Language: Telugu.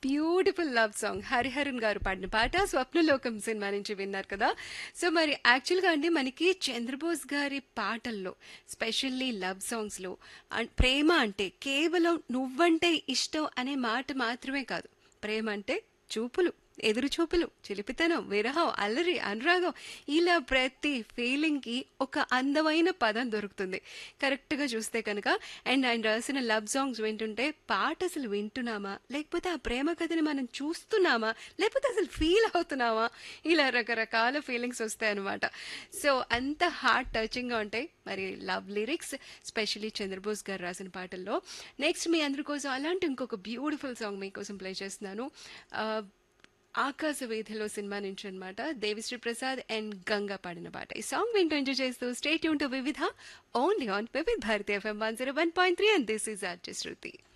బ్యూటిఫుల్ లవ్ సాంగ్ హరిహరన్ గారు పాడిన పాట స్వప్నలోకం సినిమా నుంచి విన్నారు కదా సో మరి యాక్చువల్గా అండి మనకి చంద్రబోస్ గారి పాటల్లో స్పెషల్లీ లవ్ సాంగ్స్లో అన్- ప్రేమ అంటే కేవలం నువ్వంటే ఇష్టం అనే మాట మాత్రమే కాదు ప్రేమ అంటే చూపులు ఎదురు చూపులు చిలిపితనం విరహం అల్లరి అనురాగం ఇలా ప్రతి ఫీలింగ్కి ఒక అందమైన పదం దొరుకుతుంది కరెక్ట్గా చూస్తే కనుక అండ్ ఆయన రాసిన లవ్ సాంగ్స్ వింటుంటే పాట అసలు వింటున్నామా లేకపోతే ఆ ప్రేమ కథని మనం చూస్తున్నామా లేకపోతే అసలు ఫీల్ అవుతున్నామా ఇలా రకరకాల ఫీలింగ్స్ వస్తాయన్నమాట సో అంత హార్ట్ టచింగ్గా ఉంటాయి మరి లవ్ లిరిక్స్ స్పెషలీ చంద్రబోస్ గారు రాసిన పాటల్లో నెక్స్ట్ మీ అందరి కోసం అలాంటి ఇంకొక బ్యూటిఫుల్ సాంగ్ మీకోసం ప్లే చేస్తున్నాను ఆ, ఆకాశ వీధిలో సినిమా నుంచి అనమాట దేవిశ్రీ ప్రసాద్ అండ్ గంగా పాడిన పాట ఈ సాంగ్ వింటూ ఎంజాయ్ చేస్తూ స్టేట్ యూన్ to Vividh only on Vividh Bharati FM one zero one point three and this is RJ Shruti